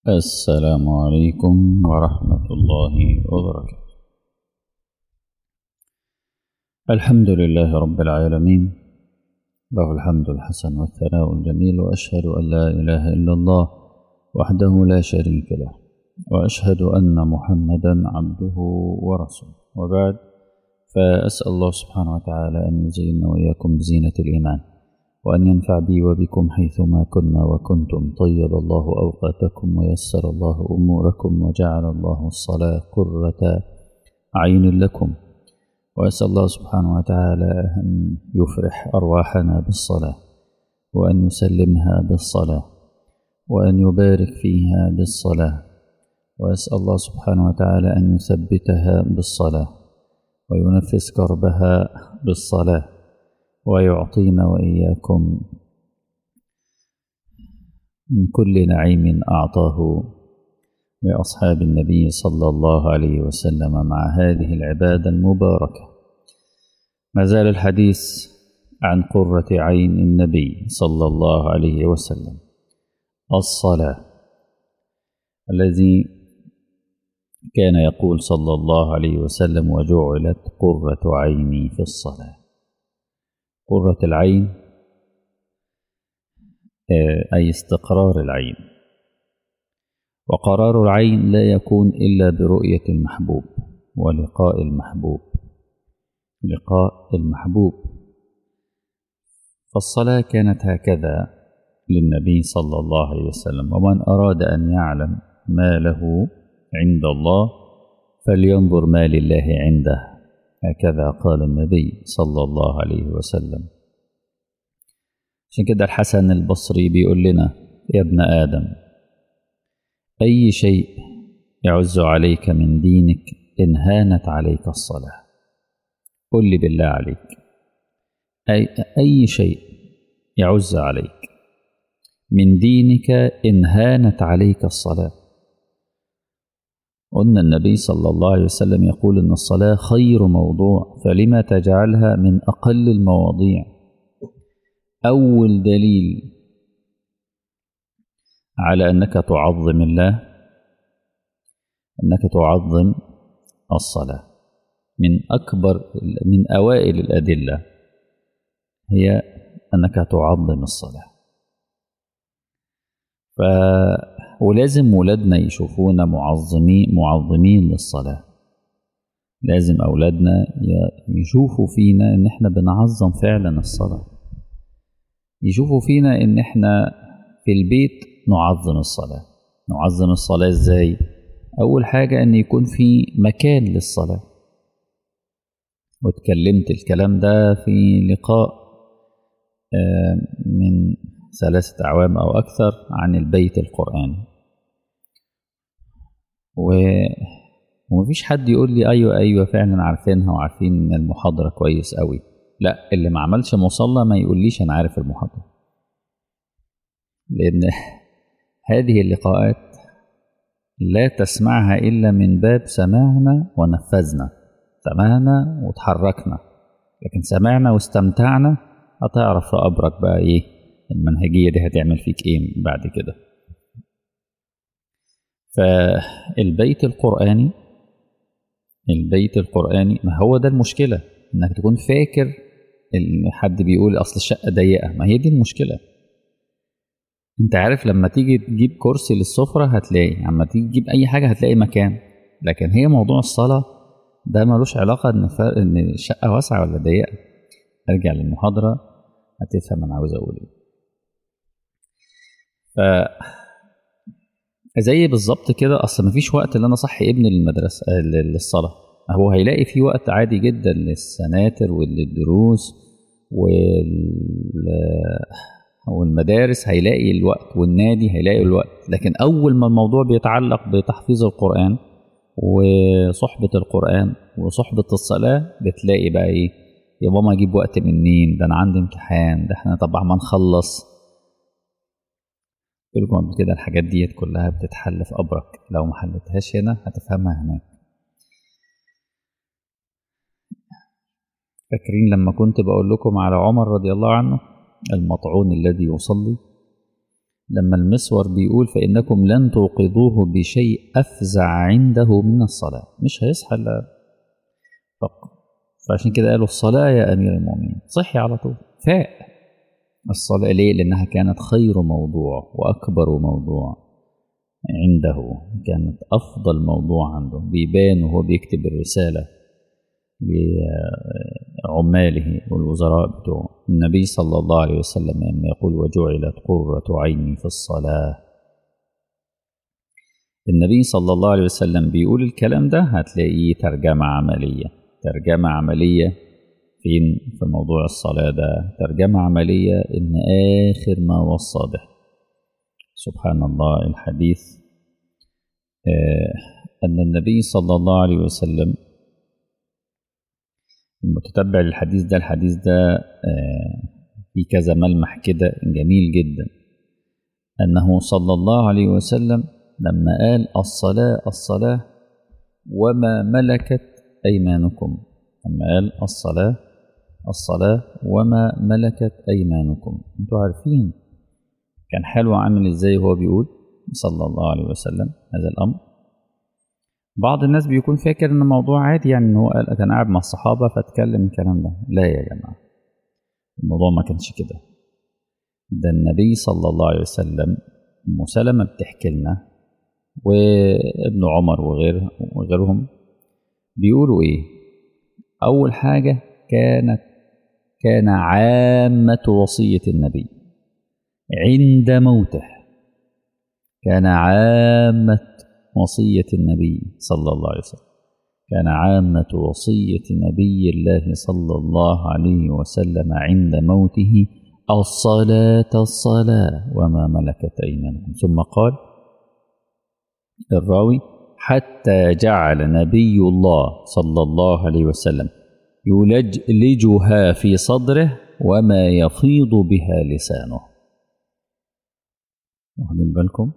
السلام عليكم ورحمة الله وبركاته الحمد لله رب العالمين له الحمد الحسن والثناء الجميل وأشهد أن لا إله إلا الله وحده لا شريك له وأشهد أن محمدا عبده ورسوله وبعد فأسأل الله سبحانه وتعالى أن يزيننا وإياكم بزينة الإيمان وأن ينفع بي وبكم حيثما كنا وكنتم طيب الله أوقاتكم ويسر الله أموركم وجعل الله الصلاة قرة عين لكم وأسأل الله سبحانه وتعالى أن يفرح أرواحنا بالصلاة وأن يسلمها بالصلاة وأن يبارك فيها بالصلاة وأسأل الله سبحانه وتعالى أن يثبتها بالصلاة وينفس كربها بالصلاة ويعطينا وإياكم من كل نعيم أعطاه لأصحاب النبي صلى الله عليه وسلم مع هذه العبادة المباركة ما زال الحديث عن قرة عين النبي صلى الله عليه وسلم الصلاة الذي كان يقول صلى الله عليه وسلم وجعلت قرة عيني في الصلاة قرة العين أي استقرار العين وقرار العين لا يكون إلا برؤية المحبوب ولقاء المحبوب لقاء المحبوب فالصلاة كانت هكذا للنبي صلى الله عليه وسلم ومن أراد أن يعلم ما له عند الله فلينظر ما لله عنده هكذا قال النبي صلى الله عليه وسلم عشان كده الحسن البصري بيقول لنا يا ابن آدم أي شيء يعز عليك من دينك إن هانت عليك الصلاة قل لي بالله عليك أي, أي شيء يعز عليك من دينك إن هانت عليك الصلاة قلنا النبي صلى الله عليه وسلم يقول إن الصلاة خير موضوع فلما تجعلها من أقل المواضيع أول دليل على أنك تعظم الله أنك تعظم الصلاة من أكبر من أوائل الأدلة هي أنك تعظم الصلاة ف ولازم ولادنا يشوفونا معظمين معظمين للصلاة لازم أولادنا يشوفوا فينا إن إحنا بنعظم فعلا الصلاة يشوفوا فينا إن إحنا في البيت نعظم الصلاة نعظم الصلاة إزاي؟ أول حاجة أن يكون في مكان للصلاة واتكلمت الكلام ده في لقاء من ثلاثة أعوام أو أكثر عن البيت القرآني و... ومفيش حد يقول لي أيوة أيوة فعلا عارفينها وعارفين المحاضرة كويس قوي لا اللي ما عملش مصلى ما يقوليش أنا عارف المحاضرة لأن هذه اللقاءات لا تسمعها إلا من باب سمعنا ونفذنا سمعنا وتحركنا لكن سمعنا واستمتعنا هتعرف في أبرك بقى إيه المنهجية دي هتعمل فيك إيه بعد كده فالبيت القرآني البيت القرآني ما هو ده المشكلة إنك تكون فاكر إن حد بيقول أصل الشقة ضيقة ما هي دي المشكلة انت عارف لما تيجي تجيب كرسي للسفرة هتلاقي لما تيجي تجيب اي حاجة هتلاقي مكان لكن هي موضوع الصلاة ده ملوش علاقة ان فرق ان الشقة واسعة ولا ضيقة ارجع للمحاضرة هتفهم انا عاوز اقول ايه ف زي بالظبط كده اصل مفيش وقت ان انا اصحي ابني للمدرسة للصلاة هو هيلاقي في وقت عادي جدا للسناتر وللدروس وال والمدارس هيلاقي الوقت والنادي هيلاقي الوقت لكن أول ما الموضوع بيتعلق بتحفيظ القرآن وصحبة القرآن وصحبة الصلاة بتلاقي بقى إيه يا ماما أجيب وقت منين ده أنا عندي امتحان ده إحنا طبعا ما نخلص لكم قبل كده الحاجات ديت كلها بتتحل في أبرك لو ما حلتهاش هنا هتفهمها هناك فاكرين لما كنت بقول لكم على عمر رضي الله عنه المطعون الذي يصلي لما المسور بيقول فإنكم لن توقظوه بشيء أفزع عنده من الصلاة مش هيصحى إلا فق فعشان كده قالوا الصلاة يا أمير المؤمنين صحي على طول فاق الصلاة ليه؟ لأنها كانت خير موضوع وأكبر موضوع عنده كانت أفضل موضوع عنده بيبان وهو بيكتب الرسالة لعماله والوزراء بتوعه النبي صلى الله عليه وسلم لما يقول وجعلت قرة عيني في الصلاة النبي صلى الله عليه وسلم بيقول الكلام ده هتلاقيه ترجمة عملية ترجمة عملية فين في موضوع الصلاة ده ترجمة عملية إن آخر ما وصى به سبحان الله الحديث آه أن النبي صلى الله عليه وسلم المتتبع للحديث ده الحديث ده آه في كذا ملمح كده جميل جدا أنه صلى الله عليه وسلم لما قال الصلاة الصلاة وما ملكت أيمانكم لما قال الصلاة الصلاة وما ملكت أيمانكم أنتوا عارفين كان حاله عامل إزاي وهو بيقول صلى الله عليه وسلم هذا الأمر بعض الناس بيكون فاكر ان الموضوع عادي يعني ان هو قال كان قاعد مع الصحابه فاتكلم الكلام ده لا يا جماعه الموضوع ما كانش كده ده النبي صلى الله عليه وسلم ام سلمه بتحكي لنا وابن عمر وغير وغيرهم بيقولوا ايه اول حاجه كانت كان عامه وصيه النبي عند موته كان عامه وصية النبي صلى الله عليه وسلم كان عامة وصية نبي الله صلى الله عليه وسلم عند موته الصلاة الصلاة وما ملكت أيمانكم ثم قال الراوي حتى جعل نبي الله صلى الله عليه وسلم يلجلجها في صدره وما يفيض بها لسانه واخدين بالكم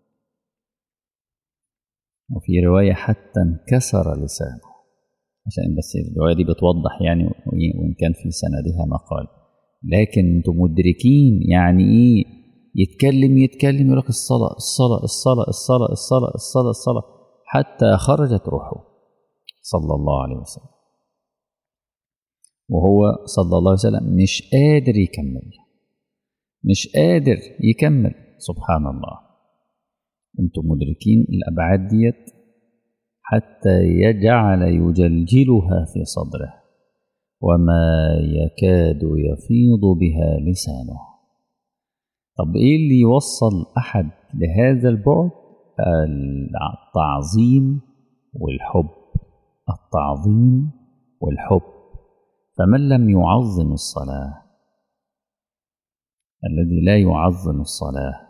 وفي رواية حتى انكسر لسانه عشان بس الرواية دي بتوضح يعني وإن كان في سندها مقال لكن انتم مدركين يعني ايه يتكلم يتكلم يقول لك الصلاة الصلاة الصلاة الصلاة الصلاة الصلاة الصلاة حتى خرجت روحه صلى الله عليه وسلم وهو صلى الله عليه وسلم مش قادر يكمل مش قادر يكمل سبحان الله انتم مدركين الابعاد ديت حتى يجعل يجلجلها في صدره وما يكاد يفيض بها لسانه طب ايه اللي يوصل احد لهذا البعد التعظيم والحب التعظيم والحب فمن لم يعظم الصلاه الذي لا يعظم الصلاه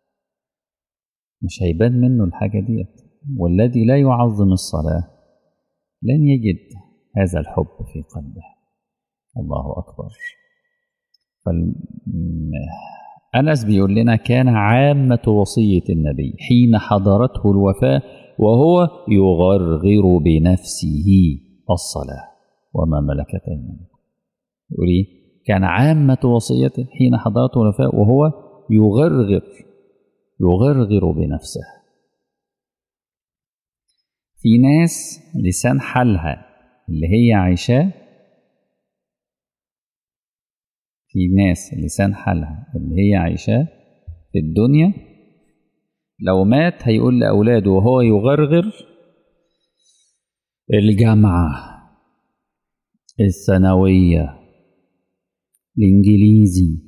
مش هيبان منه الحاجة ديت والذي لا يعظم الصلاة لن يجد هذا الحب في قلبه الله أكبر فال... أنس بيقول لنا كان عامة وصية النبي حين حضرته الوفاة وهو يغرغر بنفسه الصلاة وما ملكت أيمانكم يقول إيه؟ كان عامة وصيته حين حضرته الوفاة وهو يغرغر يغرغر بنفسه في ناس لسان حالها اللي هي عايشاه في ناس لسان حالها اللي هي عايشاه في الدنيا لو مات هيقول لأولاده وهو يغرغر الجامعة الثانوية الإنجليزي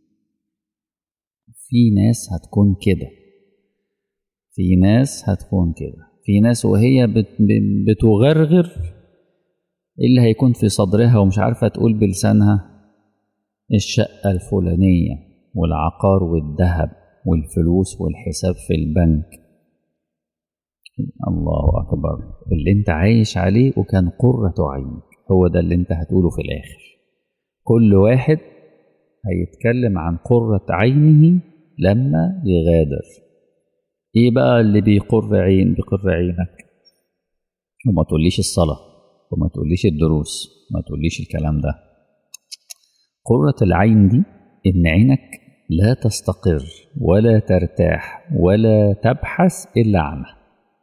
في ناس هتكون كده في ناس هتكون كده في ناس وهي بت بتغرغر ايه اللي هيكون في صدرها ومش عارفة تقول بلسانها الشقة الفلانية والعقار والذهب والفلوس والحساب في البنك الله أكبر اللي انت عايش عليه وكان قرة عينك هو ده اللي انت هتقوله في الآخر كل واحد هيتكلم عن قرة عينه لما يغادر ايه بقى اللي بيقر عين بيقر عينك وما تقوليش الصلاة وما تقوليش الدروس ما تقوليش الكلام ده قرة العين دي ان عينك لا تستقر ولا ترتاح ولا تبحث إلا عنها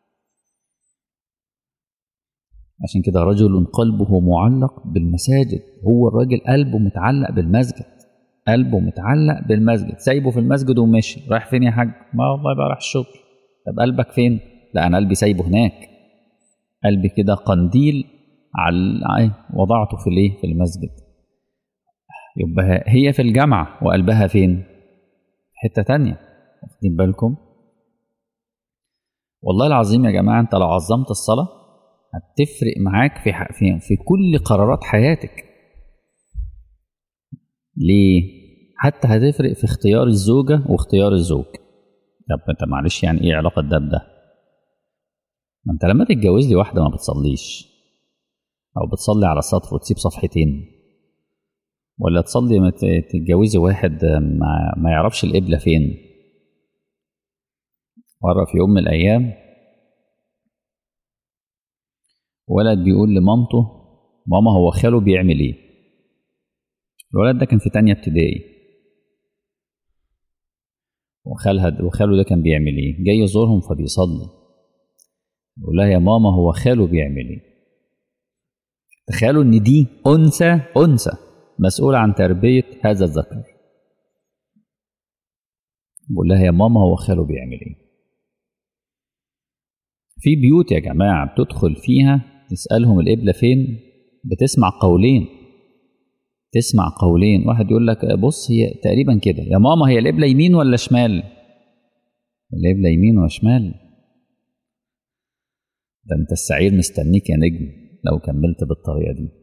عشان كده رجل قلبه معلق بالمساجد هو الراجل قلبه متعلق بالمسجد قلبه متعلق بالمسجد سايبه في المسجد وماشي رايح فين يا حاج ما والله بقى رايح الشغل طب قلبك فين لا انا قلبي سايبه هناك قلبي كده قنديل على وضعته في الايه في المسجد يبقى هي في الجامعة وقلبها فين في حتة تانية واخدين بالكم والله العظيم يا جماعة انت لو عظمت الصلاة هتفرق معاك في في في كل قرارات حياتك ليه حتى هتفرق في اختيار الزوجة واختيار الزوج طب انت معلش يعني ايه علاقة ده بده ما انت لما تتجوز لي واحدة ما بتصليش او بتصلي على سطر وتسيب صفحتين ولا تصلي ما تتجوزي واحد ما, ما يعرفش القبلة فين مرة في يوم من الأيام ولد بيقول لمامته ماما هو خاله بيعمل ايه الولد ده كان في تانية ابتدائي وخالها وخاله ده كان بيعمل ايه جاي يزورهم فبيصلي يقول لها يا ماما هو خاله بيعمل ايه تخيلوا ان دي انثى انثى مسؤولة عن تربية هذا الذكر بقول لها يا ماما هو خاله بيعمل ايه في بيوت يا جماعة بتدخل فيها تسألهم القبلة فين بتسمع قولين تسمع قولين واحد يقول لك بص هي تقريبا كده يا ماما هي القبلة يمين ولا شمال القبلة يمين ولا شمال ده انت السعير مستنيك يا نجم لو كملت بالطريقة دي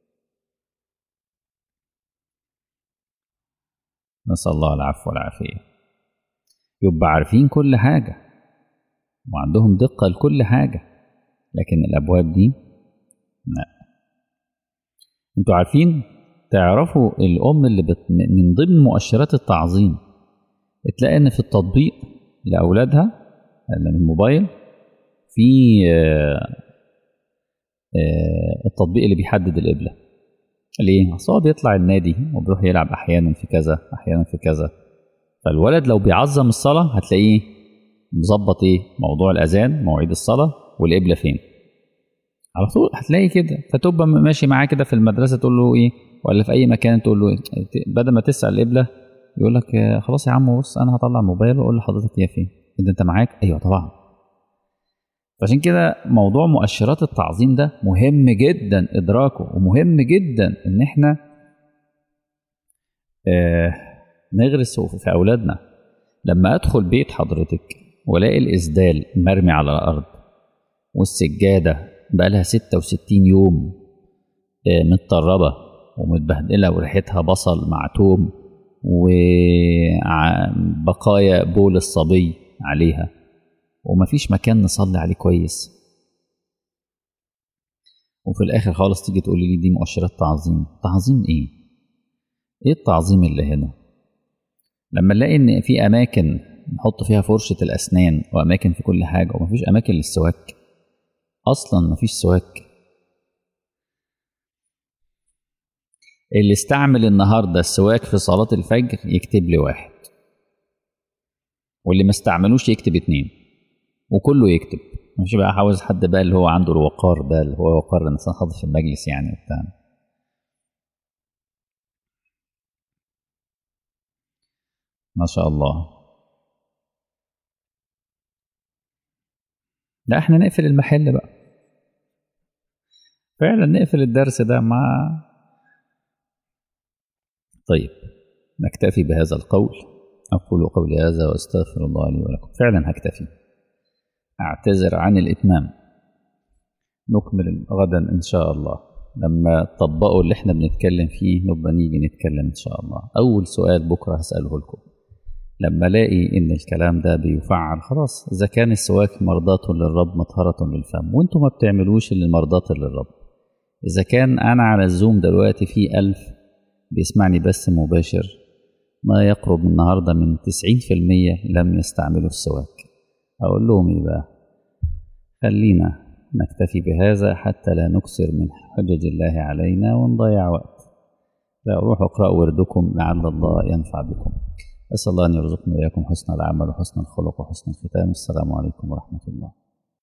نسأل الله العفو والعافية يبقى عارفين كل حاجة وعندهم دقة لكل حاجة لكن الأبواب دي لا انتوا عارفين تعرفوا الأم اللي بت... من ضمن مؤشرات التعظيم تلاقي إن في التطبيق لأولادها من الموبايل في التطبيق اللي بيحدد القبلة ليه؟ أصل هو بيطلع النادي وبيروح يلعب أحيانا في كذا أحيانا في كذا فالولد لو بيعظم الصلاة هتلاقيه مظبط إيه؟ موضوع الأذان مواعيد الصلاة والقبلة فين على طول هتلاقي كده فتبقى ماشي معاه كده في المدرسة تقول له إيه ولا في أي مكان تقول له إيه بدل ما تسأل القبلة يقول لك خلاص يا عم بص أنا هطلع الموبايل وأقول لحضرتك هي فين إذا أنت معاك أيوه طبعا فعشان كده موضوع مؤشرات التعظيم ده مهم جدا ادراكه ومهم جدا ان احنا آه نغرس في اولادنا لما ادخل بيت حضرتك والاقي الاسدال مرمي على الارض والسجاده بقى لها 66 يوم آه متطربه ومتبهدله وريحتها بصل مع توم وبقايا بول الصبي عليها ومفيش مكان نصلي عليه كويس وفي الاخر خالص تيجي تقولي لي دي مؤشرات تعظيم تعظيم ايه ايه التعظيم اللي هنا لما نلاقي ان في اماكن نحط فيها فرشة الاسنان واماكن في كل حاجة ومفيش اماكن للسواك اصلا مفيش سواك اللي استعمل النهارده السواك في صلاة الفجر يكتب لي واحد واللي ما استعملوش يكتب اتنين وكله يكتب مش بقى عاوز حد بقى اللي هو عنده الوقار ده اللي هو وقار الانسان حاضر في المجلس يعني وبتاع ما شاء الله لا احنا نقفل المحل بقى فعلا نقفل الدرس ده مع طيب نكتفي بهذا القول أقول قولي هذا وأستغفر الله لي ولكم فعلا هكتفي أعتذر عن الإتمام نكمل غدا إن شاء الله لما تطبقوا اللي احنا بنتكلم فيه نبقى نيجي نتكلم إن شاء الله أول سؤال بكرة هسأله لكم لما ألاقي إن الكلام ده بيفعل خلاص إذا كان السواك مرضاة للرب مطهرة للفم وأنتم ما بتعملوش اللي مرضاة للرب إذا كان أنا على الزوم دلوقتي في ألف بيسمعني بس مباشر ما يقرب من النهاردة من 90% لم يستعملوا السواك أقول لهم إيه بقى خلينا نكتفي بهذا حتى لا نكسر من حجج الله علينا ونضيع وقت لا روحوا اقرأوا وردكم لعل الله ينفع بكم أسأل الله أن يرزقنا إياكم حسن العمل وحسن الخلق وحسن الختام السلام عليكم ورحمة الله